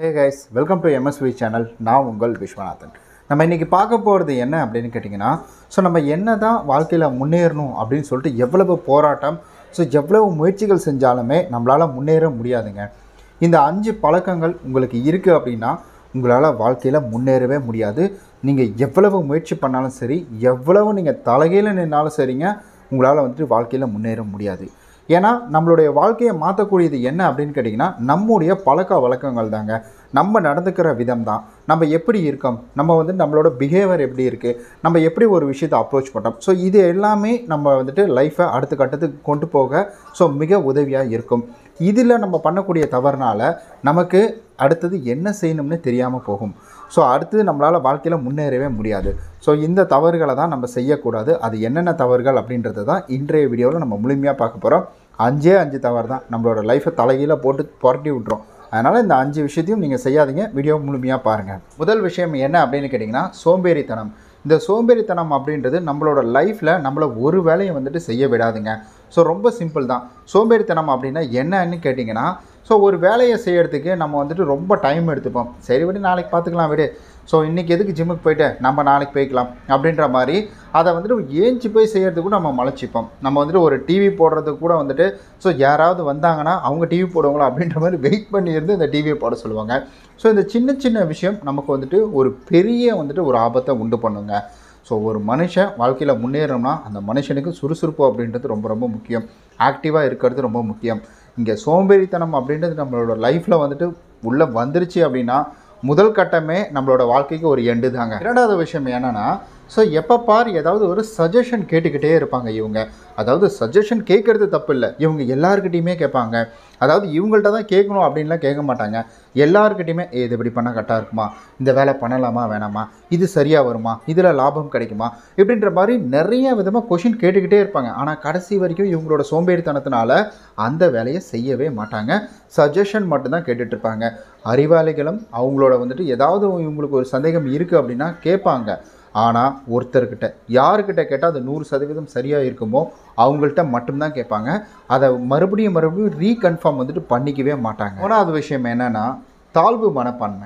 hey guys welcome to MSV channel நான் உங்கள் விஸ்வநாதன் நம்ம இன்றைக்கி பார்க்க போகிறது என்ன அப்படின்னு கேட்டிங்கன்னா ஸோ நம்ம என்ன தான் வாழ்க்கையில் முன்னேறணும் அப்படின்னு சொல்லிட்டு எவ்வளவு போராட்டம் ஸோ எவ்வளவு முயற்சிகள் செஞ்சாலுமே நம்மளால் முன்னேற முடியாதுங்க இந்த அஞ்சு பழக்கங்கள் உங்களுக்கு இருக்குது அப்படின்னா உங்களால் வாழ்க்கையில் முன்னேறவே முடியாது நீங்கள் எவ்வளவு முயற்சி பண்ணாலும் சரி எவ்வளவு நீங்கள் தலைகையில் நின்னாலும் சரிங்க உங்களால் வந்துட்டு வாழ்க்கையில் முன்னேற முடியாது ஏன்னா நம்மளுடைய வாழ்க்கையை மாற்றக்கூடியது என்ன அப்படின்னு கேட்டிங்கன்னா நம்முடைய பழக்க வழக்கங்கள் தாங்க நம்ம நடந்துக்கிற விதம் தான் நம்ம எப்படி இருக்கோம் நம்ம வந்து நம்மளோட பிஹேவியர் எப்படி இருக்குது நம்ம எப்படி ஒரு விஷயத்தை அப்ரோச் பண்ணுறோம் ஸோ இது எல்லாமே நம்ம வந்துட்டு லைஃப்பை அடுத்த கட்டத்துக்கு கொண்டு போக ஸோ மிக உதவியாக இருக்கும் இதில் நம்ம பண்ணக்கூடிய தவறுனால நமக்கு அடுத்தது என்ன செய்யணும்னு தெரியாமல் போகும் ஸோ அடுத்தது நம்மளால் வாழ்க்கையில் முன்னேறவே முடியாது ஸோ இந்த தவறுகளை தான் நம்ம செய்யக்கூடாது அது என்னென்ன தவறுகள் அப்படின்றது தான் இன்றைய வீடியோவில் நம்ம முழுமையாக பார்க்க போகிறோம் அஞ்சே அஞ்சு தவறு தான் நம்மளோட லைஃப்பை தலைகீழ போட்டு புரட்டி விட்ரும் அதனால் இந்த அஞ்சு விஷயத்தையும் நீங்கள் செய்யாதீங்க வீடியோ முழுமையாக பாருங்கள் முதல் விஷயம் என்ன அப்படின்னு கேட்டிங்கன்னா சோம்பேறித்தனம் இந்த சோம்பேறித்தனம் அப்படின்றது நம்மளோட லைஃப்பில் நம்மளை ஒரு வேலையை வந்துட்டு செய்ய விடாதுங்க ஸோ ரொம்ப சிம்பிள் தான் சோம்பேறித்தனம் அப்படின்னா என்னன்னு கேட்டிங்கன்னா ஸோ ஒரு வேலையை செய்யறதுக்கு நம்ம வந்துட்டு ரொம்ப டைம் எடுத்துப்போம் சரி விடு நாளைக்கு பார்த்துக்கலாம் விடு ஸோ இன்றைக்கி எதுக்கு ஜிம்முக்கு போயிட்டு நம்ம நாளைக்கு போய்க்கலாம் அப்படின்ற மாதிரி அதை வந்துட்டு ஏஞ்சி போய் செய்கிறதுக்கு கூட நம்ம மலைச்சிப்போம் நம்ம வந்துட்டு ஒரு டிவி போடுறதுக்கு கூட வந்துட்டு ஸோ யாராவது வந்தாங்கன்னா அவங்க டிவி போடுவாங்களா அப்படின்ற மாதிரி வெயிட் பண்ணி இருந்து இந்த டிவியை போட சொல்லுவாங்க ஸோ இந்த சின்ன சின்ன விஷயம் நமக்கு வந்துட்டு ஒரு பெரிய வந்துட்டு ஒரு ஆபத்தை உண்டு பண்ணுங்க ஸோ ஒரு மனுஷன் வாழ்க்கையில் முன்னேறணும்னா அந்த மனுஷனுக்கு சுறுசுறுப்பு அப்படின்றது ரொம்ப ரொம்ப முக்கியம் ஆக்டிவாக இருக்கிறது ரொம்ப முக்கியம் இங்கே சோம்பேறித்தனம் அப்படின்றது நம்மளோட லைஃப்பில் வந்துட்டு உள்ளே வந்துருச்சு அப்படின்னா முதல் கட்டமே நம்மளோட வாழ்க்கைக்கு ஒரு எண்டு தாங்க இரண்டாவது விஷயம் என்னென்னா ஸோ எப்போ பார் ஏதாவது ஒரு சஜஷன் கேட்டுக்கிட்டே இருப்பாங்க இவங்க அதாவது சஜஷன் கேட்குறது தப்பு இல்லை இவங்க எல்லாருக்கிட்டையுமே கேட்பாங்க அதாவது இவங்கள்ட்ட தான் கேட்கணும் அப்படின்லாம் கேட்க மாட்டாங்க எல்லாருக்கிட்டையுமே ஏ இது இப்படி பண்ணால் கரெக்டாக இருக்குமா இந்த வேலை பண்ணலாமா வேணாமா இது சரியாக வருமா இதில் லாபம் கிடைக்குமா இப்படின்ற மாதிரி நிறைய விதமாக கொஷின் கேட்டுக்கிட்டே இருப்பாங்க ஆனால் கடைசி வரைக்கும் இவங்களோட சோம்பேறித்தனத்தினால அந்த வேலையை செய்யவே மாட்டாங்க சஜஷன் மட்டும்தான் கேட்டுட்டு இருப்பாங்க அறிவாளிகளும் அவங்களோட வந்துட்டு ஏதாவது இவங்களுக்கு ஒரு சந்தேகம் இருக்குது அப்படின்னா கேட்பாங்க ஆனால் ஒருத்தர்கிட்ட யாருக்கிட்ட கேட்டால் அது நூறு சதவீதம் சரியாக இருக்குமோ அவங்கள்ட்ட மட்டும்தான் கேட்பாங்க அதை மறுபடியும் மறுபடியும் ரீகன்ஃபார்ம் வந்துட்டு பண்ணிக்கவே மாட்டாங்க மூணாவது விஷயம் என்னென்னா தாழ்வு மனப்பான்மை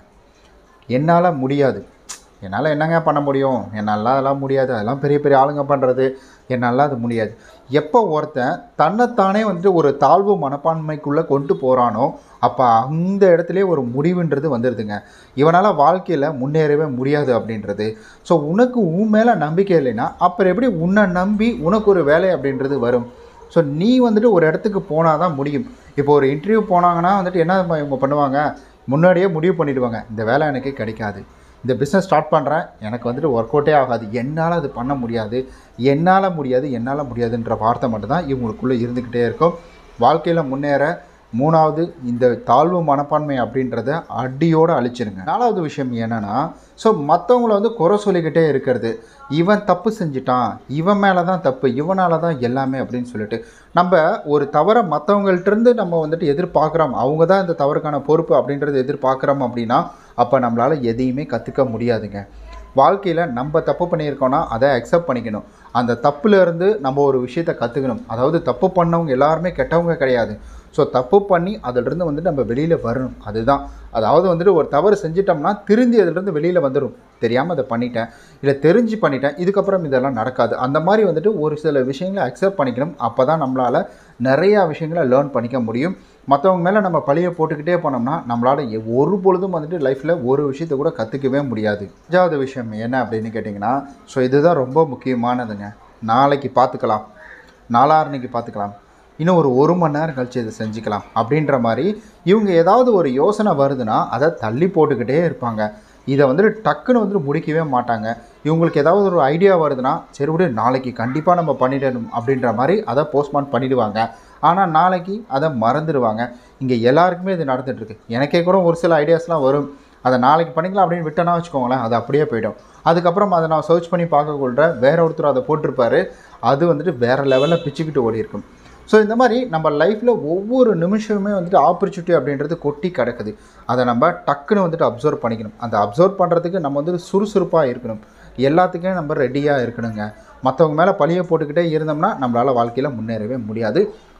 என்னால் முடியாது என்னால் என்னங்க பண்ண முடியும் என்னால் அதெல்லாம் முடியாது அதெல்லாம் பெரிய பெரிய ஆளுங்க பண்ணுறது என்னால் அது முடியாது எப்போ ஒருத்தன் தன்னைத்தானே வந்துட்டு ஒரு தாழ்வு மனப்பான்மைக்குள்ளே கொண்டு போகிறானோ அப்போ அந்த இடத்துலேயே ஒரு முடிவுன்றது வந்துடுதுங்க இவனால் வாழ்க்கையில் முன்னேறவே முடியாது அப்படின்றது ஸோ உனக்கு உன் மேலே நம்பிக்கை இல்லைன்னா அப்புறம் எப்படி உன்னை நம்பி உனக்கு ஒரு வேலை அப்படின்றது வரும் ஸோ நீ வந்துட்டு ஒரு இடத்துக்கு போனால் தான் முடியும் இப்போ ஒரு இன்டர்வியூ போனாங்கன்னா வந்துட்டு என்ன இவங்க பண்ணுவாங்க முன்னாடியே முடிவு பண்ணிடுவாங்க இந்த வேலை எனக்கு கிடைக்காது இந்த பிஸ்னஸ் ஸ்டார்ட் பண்ணுறேன் எனக்கு வந்துட்டு ஒர்க் அவுட்டே ஆகாது என்னால் அது பண்ண முடியாது என்னால் முடியாது என்னால் முடியாதுன்ற வார்த்தை மட்டும்தான் இவங்களுக்குள்ளே இருந்துக்கிட்டே இருக்கும் வாழ்க்கையில் முன்னேற மூணாவது இந்த தாழ்வு மனப்பான்மை அப்படின்றத அடியோடு அழிச்சிருங்க நாலாவது விஷயம் என்னென்னா ஸோ மற்றவங்கள வந்து குறை சொல்லிக்கிட்டே இருக்கிறது இவன் தப்பு செஞ்சிட்டான் இவன் மேலே தான் தப்பு இவனால தான் எல்லாமே அப்படின்னு சொல்லிட்டு நம்ம ஒரு தவறை மற்றவங்கள்ட்டருந்து நம்ம வந்துட்டு எதிர்பார்க்குறோம் அவங்க தான் இந்த தவறுக்கான பொறுப்பு அப்படின்றத எதிர்பார்க்குறோம் அப்படின்னா அப்போ நம்மளால் எதையுமே கற்றுக்க முடியாதுங்க வாழ்க்கையில் நம்ம தப்பு பண்ணியிருக்கோன்னா அதை அக்செப்ட் பண்ணிக்கணும் அந்த தப்புலேருந்து நம்ம ஒரு விஷயத்தை கற்றுக்கணும் அதாவது தப்பு பண்ணவங்க எல்லாருமே கெட்டவங்க கிடையாது ஸோ தப்பு பண்ணி அதிலிருந்து வந்துட்டு நம்ம வெளியில் வரணும் அதுதான் அதாவது வந்துட்டு ஒரு தவறு செஞ்சிட்டோம்னா திருந்தி அதிலிருந்து வெளியில் வந்துடும் தெரியாமல் அதை பண்ணிட்டேன் இல்லை தெரிஞ்சு பண்ணிட்டேன் இதுக்கப்புறம் இதெல்லாம் நடக்காது அந்த மாதிரி வந்துட்டு ஒரு சில விஷயங்களை அக்செப்ட் பண்ணிக்கணும் அப்போ தான் நம்மளால் நிறையா விஷயங்களை லேர்ன் பண்ணிக்க முடியும் மற்றவங்க மேலே நம்ம பழியை போட்டுக்கிட்டே போனோம்னா நம்மளால் எ- ஒரு பொழுதும் வந்துட்டு லைஃப்பில் ஒரு விஷயத்தை கூட கற்றுக்கவே முடியாது அஞ்சாவது விஷயம் என்ன அப்படின்னு கேட்டிங்கன்னா ஸோ இதுதான் ரொம்ப முக்கியமானதுங்க நாளைக்கு பார்த்துக்கலாம் நாளாரணிக்கு பார்த்துக்கலாம் இன்னும் ஒரு ஒரு மணி நேரம் கழிச்சு இதை செஞ்சுக்கலாம் அப்படின்ற மாதிரி இவங்க ஏதாவது ஒரு யோசனை வருதுன்னா அதை தள்ளி போட்டுக்கிட்டே இருப்பாங்க இதை வந்துட்டு டக்குன்னு வந்துட்டு முடிக்கவே மாட்டாங்க இவங்களுக்கு ஏதாவது ஒரு ஐடியா வருதுன்னா சரி விடு நாளைக்கு கண்டிப்பாக நம்ம பண்ணிடணும் அப்படின்ற மாதிரி அதை போஸ்ட்மார்ட் பண்ணிடுவாங்க ஆனால் நாளைக்கு அதை மறந்துடுவாங்க இங்கே எல்லாருக்குமே இது நடந்துகிட்ருக்கு எனக்கே கூட ஒரு சில ஐடியாஸ்லாம் வரும் அதை நாளைக்கு பண்ணிக்கலாம் அப்படின்னு விட்டனா வச்சுக்கோங்களேன் அது அப்படியே போயிடும் அதுக்கப்புறம் அதை நான் சர்ச் பண்ணி பார்க்கக்குள்ள வேற ஒருத்தர் அதை போட்டிருப்பாரு அது வந்துட்டு வேறு லெவலில் பிச்சுக்கிட்டு ஓடி இருக்கும் ஸோ இந்த மாதிரி நம்ம லைஃப்பில் ஒவ்வொரு நிமிஷமுமே வந்துட்டு ஆப்பர்ச்சுனிட்டி அப்படின்றது கொட்டி கிடக்குது அதை நம்ம டக்குன்னு வந்துட்டு அப்சர்வ் பண்ணிக்கணும் அந்த அப்சர்வ் பண்ணுறதுக்கு நம்ம வந்துட்டு சுறுசுறுப்பாக இருக்கணும் எல்லாத்துக்குமே நம்ம ரெடியாக இருக்கணுங்க மற்றவங்க மேலே பழியை போட்டுக்கிட்டே இருந்தோம்னா நம்மளால் வாழ்க்கையில் முன்னேறவே முடியாது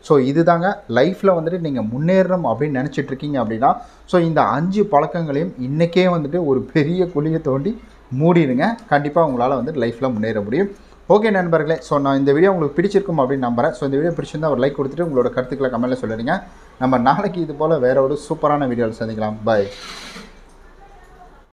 ஸோ இதுதாங்க லைஃப்பில் வந்துட்டு நீங்கள் முன்னேறணும் அப்படின்னு நினச்சிட்டு இருக்கீங்க அப்படின்னா ஸோ இந்த அஞ்சு பழக்கங்களையும் இன்றைக்கே வந்துட்டு ஒரு பெரிய குழியை தோண்டி மூடிடுங்க கண்டிப்பாக உங்களால் வந்துட்டு லைஃப்பில் முன்னேற முடியும் ஓகே நண்பர்களே ஸோ நான் இந்த வீடியோ உங்களுக்கு பிடிச்சிருக்கும் அப்படின்னு நம்புறேன் ஸோ இந்த வீடியோ பிடிச்சிருந்தா ஒரு லைக் கொடுத்துட்டு உங்களோட கருத்துக்களை கமெண்ட்டில் சொல்லிடுங்க நம்ம நாளைக்கு இது போல் வேற ஒரு சூப்பரான வீடியோவில் சந்திக்கலாம் பாய்